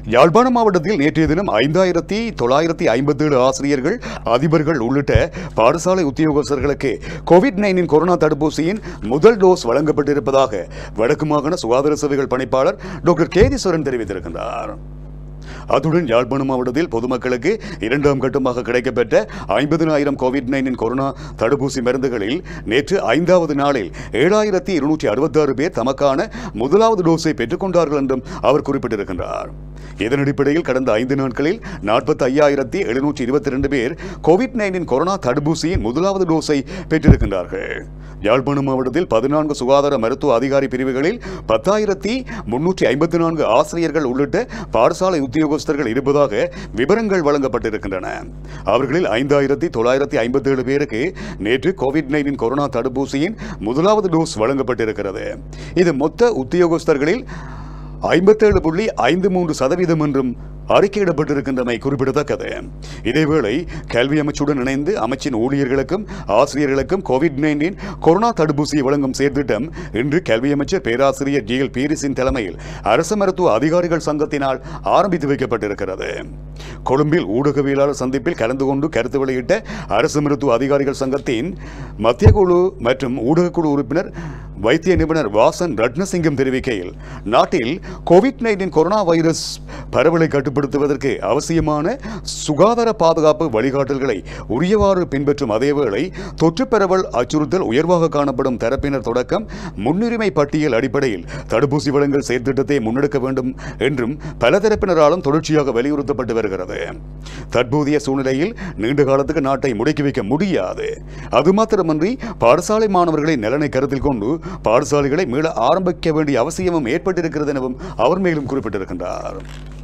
யாழ்ப்பாண மாவட்டத்தில் நேற்றைய தினம் ஐந்தாயிரத்தி தொள்ளாயிரத்தி ஐம்பத்தேழு ஆசிரியர்கள் அதிபர்கள் உள்ளிட்ட பாடசாலை உத்தியோகஸ்தர்களுக்கு கோவிட் நைன்டீன் கொரோனா தடுப்பூசியின் முதல் டோஸ் வழங்கப்பட்டிருப்பதாக வடக்கு மாகாண சுகாதார சேவைகள் பணிப்பாளர் டாக்டர் கேதீஸ்வரன் தெரிவித்திருக்கின்றார் அத்துடன் யாழ்ப்பாணம் மாவட்டத்தில் பொதுமக்களுக்கு இரண்டாம் கட்டமாக கிடைக்கப்பெற்ற ஐம்பதினாயிரம் கோவிட் நைன்டீன் கொரோனா தடுப்பூசி மருந்துகளில் நேற்று ஐந்தாவது நாளில் ஏழாயிரத்தி இருநூற்றி அறுபத்தாறு பேர் தமக்கான முதலாவது டோஸை பெற்றுக்கொண்டார்கள் என்றும் அவர் குறிப்பிட்டிருக்கின்றார் இதன் அடிப்படையில் கடந்த ஐந்து நாட்களில் நாற்பத்தி ஐயாயிரத்தி எழுநூற்றி இருபத்தி ரெண்டு பேர் கோவிட் நைன்டீன் கொரோனா தடுப்பூசியின் முதலாவது டோஸை பெற்றிருக்கின்றார்கள் யாழ்ப்பாணம் மாவட்டத்தில் பதினான்கு சுகாதார மருத்துவ அதிகாரி பிரிவுகளில் பத்தாயிரத்தி முன்னூற்றி ஐம்பத்தி நான்கு ஆசிரியர்கள் உள்ளிட்ட பாடசாலை உத்தியோகஸ்தர்கள் இருப்பதாக விவரங்கள் வழங்கப்பட்டிருக்கின்றன அவர்களில் ஐந்தாயிரத்தி தொள்ளாயிரத்தி ஐம்பத்தி ஏழு பேருக்கு நேற்று கோவிட் நைன்டீன் கொரோனா தடுப்பூசியின் முதலாவது டோஸ் வழங்கப்பட்டிருக்கிறது இது மொத்த உத்தியோகஸ்தர்களில் ஐம்பத்தேழு புள்ளி ஐந்து மூன்று சதவீதம் என்றும் அறிக்கையிடப்பட்டிருக்கின்றமை குறிப்பிடத்தக்கது இதேவேளை கல்வி அமைச்சுடன் இணைந்து அமைச்சின் ஊழியர்களுக்கும் ஆசிரியர்களுக்கும் கோவிட் நைன்டீன் கொரோனா தடுப்பூசியை வழங்கும் செயற்திட்டம் இன்று கல்வி அமைச்சர் பேராசிரியர் ஜி எல் பீரிஸின் தலைமையில் அரசு மருத்துவ அதிகாரிகள் சங்கத்தினால் ஆரம்பித்து வைக்கப்பட்டிருக்கிறது கொழும்பில் ஊடகவியலாளர் சந்திப்பில் கலந்து கொண்டு கருத்து வெளியிட்ட அரசு மருத்துவ அதிகாரிகள் சங்கத்தின் மத்திய குழு மற்றும் ஊடகக்குழு உறுப்பினர் வைத்திய நிபுணர் வாசன் ரட்னசிங்கம் தெரிவிக்கையில் நாட்டில் கோவிட் நைன்டீன் கொரோனா வைரஸ் பரவலை கட்டுப்படுத்துவதற்கு அவசியமான சுகாதார பாதுகாப்பு வழிகாட்டல்களை உரியவாறு பின்பற்றும் அதேவேளை தொற்று பரவல் அச்சுறுத்தல் உயர்வாக காணப்படும் தரப்பினர் தொடக்கம் முன்னுரிமை பட்டியல் அடிப்படையில் தடுப்பூசி வழங்கல் செயற்திட்டத்தை முன்னெடுக்க வேண்டும் என்றும் பல தரப்பினராலும் தொடர்ச்சியாக வலியுறுத்தப்பட்டு வருகிறது தற்போதைய சூழ்நிலையில் நீண்ட காலத்துக்கு நாட்டை முடக்கி வைக்க முடியாது அது மாத்திரமன்றி பாடசாலை மாணவர்களின் நலனை கருத்தில் கொண்டு பாடசாலைகளை மீள ஆரம்பிக்க வேண்டிய அவசியமும் ஏற்பட்டிருக்கிறது எனவும் அவர் மேலும் குறிப்பிட்டிருக்கின்றார்